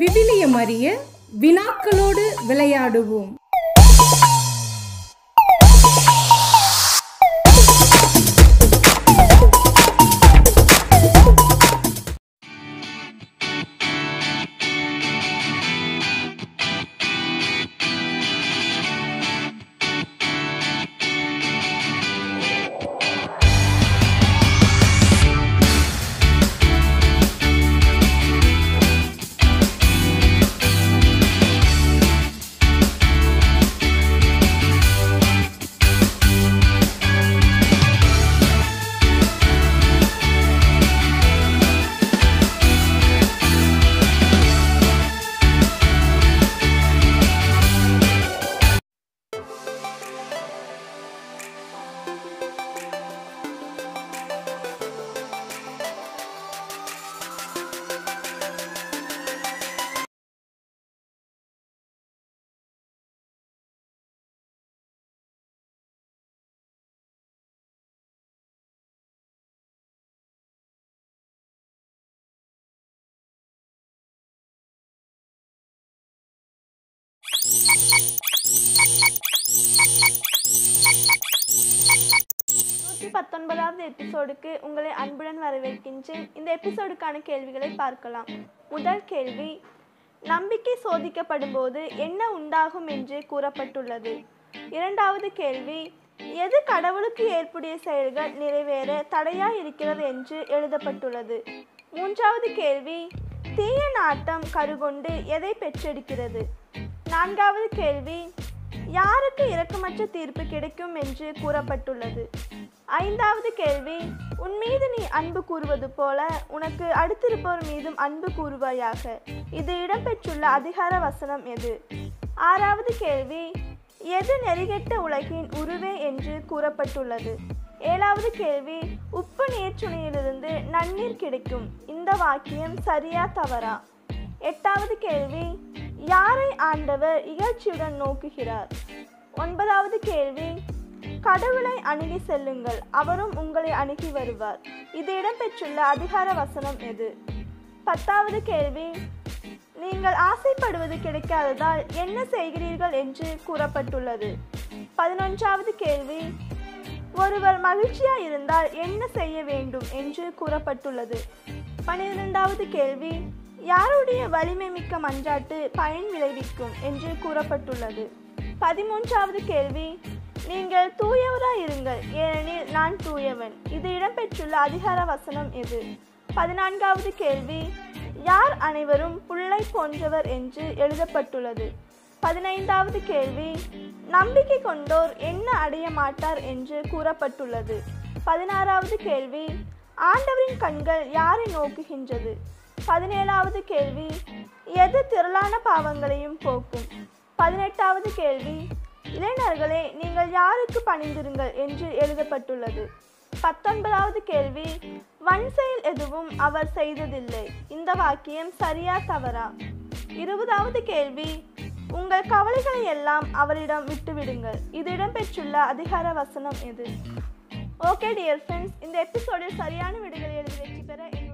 விவிலியம் அறிய வினாக்களோடு விளையாடுவோம் நூற்றி பத்தொன்பதாவது எபிசோடுக்கு உங்களை அன்புடன் வரவேற்கின்றேன் இந்த எபிசோடுக்கான கேள்விகளை பார்க்கலாம் முதல் கேள்வி நம்பிக்கை சோதிக்கப்படும் போது என்ன உண்டாகும் என்று கூறப்பட்டுள்ளது இரண்டாவது கேள்வி எது கடவுளுக்கு ஏற்புடைய செயல்கள் நிறைவேற தடையாய் இருக்கிறது என்று எழுதப்பட்டுள்ளது மூன்றாவது கேள்வி தீய நாட்டம் கருகொண்டு எதை பெற்றெடுக்கிறது நான்காவது கேள்வி யாருக்கு இரக்கமற்ற தீர்ப்பு கிடைக்கும் என்று கூறப்பட்டுள்ளது ஐந்தாவது கேள்வி உன் மீது நீ அன்பு கூறுவது போல உனக்கு அடுத்திருப்பவர் மீதும் அன்பு கூறுவாயாக இது இடம்பெற்றுள்ள அதிகார வசனம் எது ஆறாவது கேள்வி எது நெறிகெட்ட உலகின் உருவே என்று கூறப்பட்டுள்ளது ஏழாவது கேள்வி உப்பு நீர்ச்சுனையிலிருந்து நன்னீர் கிடைக்கும் இந்த வாக்கியம் சரியா தவறா எட்டாவது கேள்வி யாரை ஆண்டவர் இகழ்ச்சியுடன் நோக்குகிறார் ஒன்பதாவது கேள்வி கடவுளை அணுகி செல்லுங்கள் அவரும் உங்களை அணுகி வருவார் இது இடம்பெற்றுள்ள அதிகார வசனம் எது பத்தாவது கேள்வி நீங்கள் ஆசைப்படுவது கிடைக்காததால் என்ன செய்கிறீர்கள் என்று கூறப்பட்டுள்ளது பதினொன்றாவது கேள்வி ஒருவர் மகிழ்ச்சியா இருந்தால் என்ன செய்ய வேண்டும் என்று கூறப்பட்டுள்ளது பன்னிரெண்டாவது கேள்வி யாருடைய வலிமை மிக்க மன்றாட்டு பயன் விளைவிக்கும் என்று கூறப்பட்டுள்ளது பதிமூன்றாவது கேள்வி நீங்கள் தூயவராய் இருங்கள் ஏனெனில் நான் தூயவன் இது இடம்பெற்றுள்ள அதிகார வசனம் எது பதினான்காவது கேள்வி யார் அனைவரும் புல்லை போன்றவர் என்று எழுதப்பட்டுள்ளது பதினைந்தாவது கேள்வி நம்பிக்கை கொண்டோர் என்ன அடைய மாட்டார் என்று கூறப்பட்டுள்ளது பதினாறாவது கேள்வி ஆண்டவரின் கண்கள் யாரை நோக்குகின்றது பதினேழாவது கேள்வி எது திரளான பாவங்களையும் போக்கும் பதினெட்டாவது கேள்வி இளைஞர்களே நீங்கள் யாருக்கு பணிந்திருங்கள் என்று எழுதப்பட்டுள்ளது பத்தொன்பதாவது கேள்வி வன் செயல் எதுவும் அவர் செய்ததில்லை இந்த வாக்கியம் சரியா தவறா இருபதாவது கேள்வி உங்கள் கவலைகளை எல்லாம் அவரிடம் விட்டுவிடுங்கள் இது இடம்பெற்றுள்ள அதிகார வசனம் எது ஓகே டியர் ஃப்ரெண்ட்ஸ் இந்த எபிசோடில் சரியான விடைகளை எழுதி வெற்றி பெற என்னுடைய